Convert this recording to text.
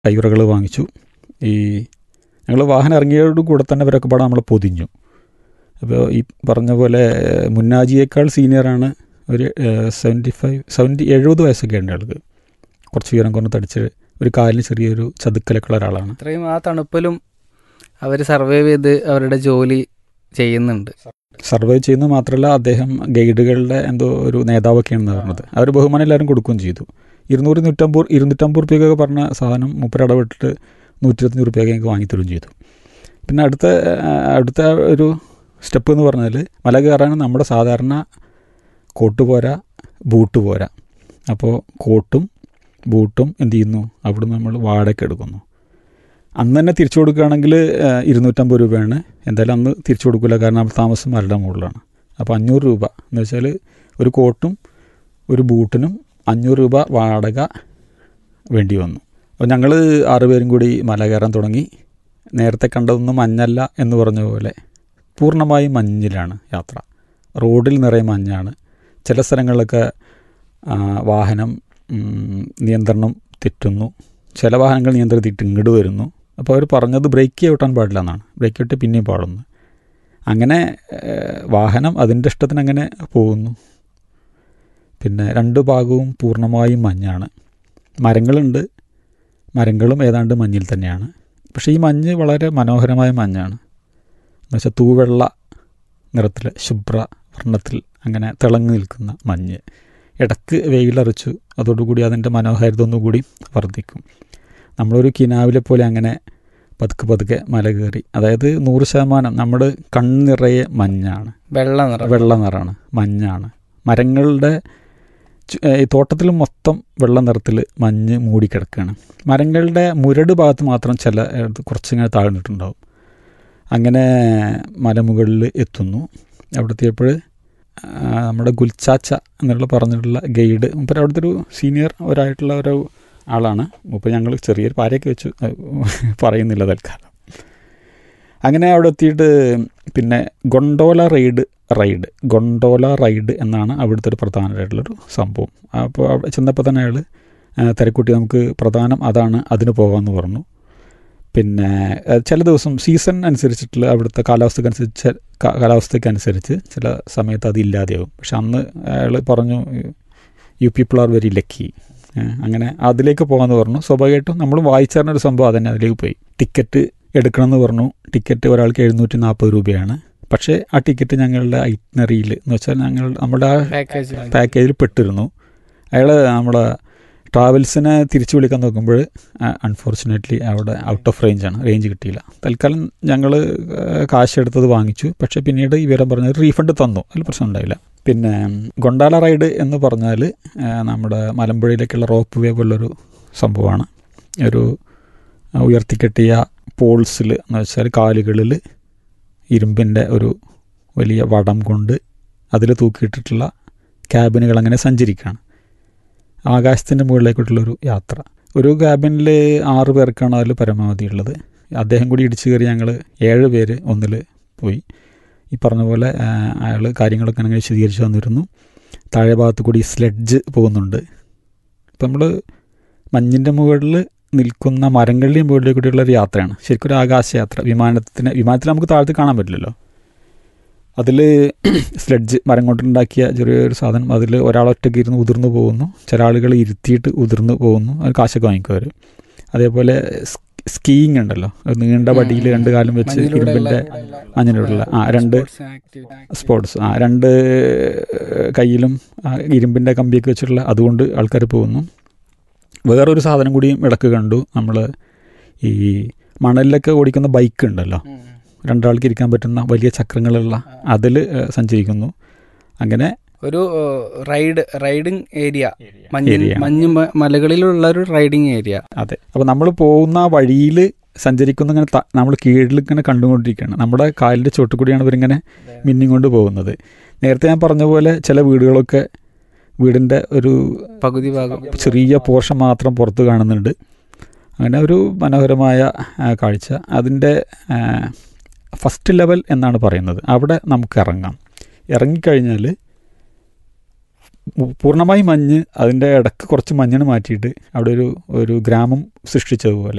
കൈയുറകൾ വാങ്ങിച്ചു ഈ ഞങ്ങൾ വാഹനം ഇറങ്ങിയതോട് കൂടെ തന്നെ ഇവരൊക്കെ പാടെ നമ്മളെ പൊതിഞ്ഞു അപ്പോൾ ഈ പറഞ്ഞ പോലെ മുന്നാജിയേക്കാൾ സീനിയറാണ് ഒരു സെവൻറ്റി ഫൈവ് സെവൻറ്റി എഴുപത് വയസ്സൊക്കെ ഉണ്ട് ആൾക്ക് കുറച്ച് ഉയരം കുറഞ്ഞ് തടിച്ച് ഒരു കാലിന് ചെറിയൊരു ചതുക്കലൊക്കെ ഉള്ള ഒരാളാണ് അത്രയും ആ തണുപ്പിലും അവർ സർവൈവ് ചെയ്ത് അവരുടെ ജോലി ചെയ്യുന്നുണ്ട് സർവൈവ് ചെയ്യുന്നത് മാത്രമല്ല അദ്ദേഹം ഗൈഡുകളുടെ എന്തോ ഒരു നേതാവൊക്കെയാണെന്ന് പറഞ്ഞത് അവർ ബഹുമാനം എല്ലാവരും കൊടുക്കുകയും ചെയ്തു ഇരുന്നൂറ് നൂറ്റമ്പത് ഇരുന്നൂറ്റമ്പത് റുപ്യൊക്കെ പറഞ്ഞ സാധനം മുപ്പര ഇടപെട്ടിട്ട് നൂറ്റി ഇരുപത്തഞ്ച് റുപ്യൊക്കെ ഞങ്ങൾക്ക് വാങ്ങിത്തരുകയും ചെയ്തു പിന്നെ അടുത്ത അടുത്ത ഒരു സ്റ്റെപ്പ് എന്ന് പറഞ്ഞാൽ മല കയറാൻ നമ്മുടെ സാധാരണ കോട്ട് പോരാ ബൂട്ട് പോരാ അപ്പോൾ കോട്ടും ബൂട്ടും എന്ത് ചെയ്യുന്നു അവിടുന്ന് നമ്മൾ വാടക എടുക്കുന്നു അന്ന് തന്നെ തിരിച്ചു കൊടുക്കുകയാണെങ്കിൽ ഇരുന്നൂറ്റമ്പത് രൂപയാണ് എന്തായാലും അന്ന് തിരിച്ചു കൊടുക്കില്ല കാരണം നമ്മൾ താമസം മരുടെ മുകളിലാണ് അപ്പോൾ അഞ്ഞൂറ് രൂപ എന്ന് വെച്ചാൽ ഒരു കോട്ടും ഒരു ബൂട്ടിനും അഞ്ഞൂറ് രൂപ വാടക വേണ്ടി വന്നു അപ്പോൾ ഞങ്ങൾ ആറുപേരും കൂടി മല കയറാൻ തുടങ്ങി നേരത്തെ കണ്ടതൊന്നും മഞ്ഞല്ല എന്ന് പറഞ്ഞ പോലെ പൂർണ്ണമായും മഞ്ഞിലാണ് യാത്ര റോഡിൽ നിറയെ മഞ്ഞാണ് ചില സ്ഥലങ്ങളിലൊക്കെ വാഹനം നിയന്ത്രണം തെറ്റുന്നു ചില വാഹനങ്ങൾ നിയന്ത്രണം തെറ്റി ഇങ്ങോട്ട് വരുന്നു അപ്പോൾ അവർ പറഞ്ഞത് ബ്രേക്ക് ചവിട്ടാൻ പാടില്ല എന്നാണ് ബ്രേക്ക് ചവിട്ടി പിന്നെയും പാടുന്നു അങ്ങനെ വാഹനം അതിൻ്റെ ഇഷ്ടത്തിന് അങ്ങനെ പോകുന്നു പിന്നെ രണ്ട് ഭാഗവും പൂർണ്ണമായും മഞ്ഞാണ് മരങ്ങളുണ്ട് മരങ്ങളും ഏതാണ്ട് മഞ്ഞിൽ തന്നെയാണ് പക്ഷേ ഈ മഞ്ഞ് വളരെ മനോഹരമായ മഞ്ഞാണ് എന്നുവെച്ചാൽ തൂവെള്ള നിറത്തിൽ ശുഭ്ര വർണ്ണത്തിൽ അങ്ങനെ തിളങ്ങി നിൽക്കുന്ന മഞ്ഞ് ഇടക്ക് വെയിലറിച്ചു അതോടുകൂടി അതിൻ്റെ മനോഹാരിത ഒന്നുകൂടി വർദ്ധിക്കും നമ്മളൊരു കിനാവിലെ പോലെ അങ്ങനെ പതുക്കെ പതുക്കെ മല കയറി അതായത് നൂറ് ശതമാനം നമ്മുടെ കണ്ണിറയെ മഞ്ഞാണ് വെള്ള നിറം വെള്ള നിറമാണ് മഞ്ഞാണ് മരങ്ങളുടെ ഈ തോട്ടത്തിൽ മൊത്തം വെള്ള നിറത്തിൽ മഞ്ഞ് മൂടിക്കിടക്കുകയാണ് മരങ്ങളുടെ മുരട് ഭാഗത്ത് മാത്രം ചില കുറച്ചിങ്ങനെ താഴ്ന്നിട്ടുണ്ടാവും അങ്ങനെ മലമുകളിൽ എത്തുന്നു അവിടെ എത്തിയപ്പോൾ നമ്മുടെ ഗുൽച്ചാച്ച എന്നുള്ള പറഞ്ഞിട്ടുള്ള ഗൈഡ് മുപ്പർ അവിടുത്തെ ഒരു സീനിയർ ഒരായിട്ടുള്ള ഒരു ആളാണ് മുപ്പർ ഞങ്ങൾ ചെറിയൊരു പാരയൊക്കെ വെച്ചു പറയുന്നില്ല തൽക്കാലം അങ്ങനെ അവിടെ എത്തിയിട്ട് പിന്നെ gondola ride ride gondola ride എന്നാണ് അവിടുത്തെ ഒരു പ്രധാനമായിട്ടുള്ളൊരു സംഭവം അപ്പോൾ അവിടെ ചെന്നപ്പോൾ തന്നെ അയാൾ തിരക്കൂട്ടി നമുക്ക് പ്രധാനം അതാണ് അതിന് പോകാമെന്ന് പറഞ്ഞു പിന്നെ ചില ദിവസം സീസൺ അനുസരിച്ചിട്ടുള്ള അവിടുത്തെ കാലാവസ്ഥക്കനുസരിച്ച് കാലാവസ്ഥയ്ക്കനുസരിച്ച് ചില സമയത്ത് അത് ഇല്ലാതെയാവും പക്ഷെ അന്ന് അയാൾ പറഞ്ഞു you people are very lucky അങ്ങനെ അതിലേക്ക് പോകാമെന്ന് പറഞ്ഞു സ്വാഭാവികമായിട്ടും നമ്മൾ വായിച്ചറിഞ്ഞ ഒരു സംഭവം അതന്നെ അതിലേക്ക് പോയി ടിക്കറ്റ് എടുക്കണമെന്ന് പറഞ്ഞു ടിക്കറ്റ് ഒരാൾക്ക് എഴുന്നൂറ്റി നാൽപ്പത് രൂപയാണ് പക്ഷേ ആ ടിക്കറ്റ് ഞങ്ങളുടെ ഐറ്റിനറിയിൽ എന്ന് വെച്ചാൽ ഞങ്ങൾ നമ്മുടെ ആ പാക്കേജിൽ പെട്ടിരുന്നു അയാൾ നമ്മുടെ ട്രാവൽസിനെ തിരിച്ചു വിളിക്കാൻ നോക്കുമ്പോൾ അൺഫോർച്ചുനേറ്റ്ലി അവിടെ ഔട്ട് ഓഫ് റേഞ്ചാണ് റേഞ്ച് കിട്ടിയില്ല തൽക്കാലം ഞങ്ങൾ കാശ് എടുത്തത് വാങ്ങിച്ചു പക്ഷേ പിന്നീട് ഈ വിവരം പറഞ്ഞത് റീഫണ്ട് തന്നു അതിൽ പ്രശ്നം ഉണ്ടായില്ല പിന്നെ ഗൊണ്ടാല റൈഡ് എന്ന് പറഞ്ഞാൽ നമ്മുടെ മലമ്പുഴയിലേക്കുള്ള റോപ്പ് വേ പോലുള്ളൊരു സംഭവമാണ് ഒരു ഉയർത്തിക്കെട്ടിയ പോൾസിൽ എന്ന് വെച്ചാൽ കാലുകളിൽ ഇരുമ്പിൻ്റെ ഒരു വലിയ വടം കൊണ്ട് അതിൽ തൂക്കിയിട്ടിട്ടുള്ള ക്യാബിനുകൾ അങ്ങനെ സഞ്ചരിക്കുകയാണ് ആകാശത്തിൻ്റെ മുകളിലേക്കുള്ളൊരു യാത്ര ഒരു ക്യാബിനിൽ ആറ് പേർക്കാണ് അതിൽ പരമാവധി ഉള്ളത് അദ്ദേഹം കൂടി ഇടിച്ചു കയറി ഞങ്ങൾ ഏഴ് പേര് ഒന്നിൽ പോയി ഈ പറഞ്ഞ പോലെ അയാൾ കാര്യങ്ങളൊക്കെ അങ്ങനെ വിശദീകരിച്ച് വന്നിരുന്നു താഴെ ഭാഗത്ത് കൂടി സ്ലെഡ്ജ് പോകുന്നുണ്ട് ഇപ്പം നമ്മൾ മഞ്ഞിൻ്റെ മുകളിൽ നിൽക്കുന്ന മരങ്ങളുടെയും മുകളിലേക്ക് കൂടിയുള്ള ഒരു യാത്രയാണ് ശരിക്കും ഒരു ആകാശയാത്ര വിമാനത്തിന് വിമാനത്തിൽ നമുക്ക് താഴത്ത് കാണാൻ പറ്റില്ലല്ലോ അതിൽ സ്ലെഡ്ജ് മരം കൊണ്ടുണ്ടാക്കിയ ചെറിയൊരു സാധനം അതിൽ ഒരാളൊറ്റയ്ക്ക് ഇരുന്ന് ഉതിർന്നു പോകുന്നു ചില ആളുകൾ ഇരുത്തിയിട്ട് ഉതിർന്നു പോകുന്നു അത് കാശൊക്കെ വാങ്ങിക്കും അവർ അതേപോലെ സ്കീയിങ് ഉണ്ടല്ലോ നീണ്ട വടിയിൽ രണ്ട് കാലം വെച്ച് ഇരുമ്പിൻ്റെ മഞ്ഞിലുള്ള ആ രണ്ട് സ്പോർട്സ് ആ രണ്ട് കയ്യിലും ഇരുമ്പിൻ്റെ കമ്പിയൊക്കെ വെച്ചിട്ടുള്ള അതുകൊണ്ട് ആൾക്കാർ പോകുന്നു വേറൊരു സാധനം കൂടിയും ഇടക്ക് കണ്ടു നമ്മൾ ഈ മണലിലൊക്കെ ഓടിക്കുന്ന ബൈക്ക് ഉണ്ടല്ലോ രണ്ടാൾക്ക് ഇരിക്കാൻ പറ്റുന്ന വലിയ ചക്രങ്ങളുള്ള അതിൽ സഞ്ചരിക്കുന്നു അങ്ങനെ ഒരു റൈഡ് റൈഡിങ് ഏരിയ മഞ്ഞ് മഞ്ഞ് മലകളിലുള്ള ഒരു റൈഡിങ് ഏരിയ അതെ അപ്പോൾ നമ്മൾ പോകുന്ന വഴിയിൽ സഞ്ചരിക്കുന്ന ഇങ്ങനെ നമ്മൾ കീഴിൽ ഇങ്ങനെ കണ്ടുകൊണ്ടിരിക്കുകയാണ് നമ്മുടെ കാലിൻ്റെ ചോട്ട് കൂടിയാണ് ഇവരിങ്ങനെ മിന്നിക്കൊണ്ട് പോകുന്നത് നേരത്തെ ഞാൻ പറഞ്ഞ പോലെ ചില വീടുകളൊക്കെ വീടിൻ്റെ ഒരു പകുതി ഭാഗം ചെറിയ പോർഷൻ മാത്രം പുറത്ത് കാണുന്നുണ്ട് അങ്ങനെ ഒരു മനോഹരമായ കാഴ്ച അതിൻ്റെ ഫസ്റ്റ് ലെവൽ എന്നാണ് പറയുന്നത് അവിടെ നമുക്ക് ഇറങ്ങാം ഇറങ്ങിക്കഴിഞ്ഞാൽ പൂർണ്ണമായി മഞ്ഞ് അതിൻ്റെ ഇടക്ക് കുറച്ച് മഞ്ഞണ് മാറ്റിയിട്ട് അവിടെ ഒരു ഒരു ഗ്രാമം സൃഷ്ടിച്ചതുപോലെ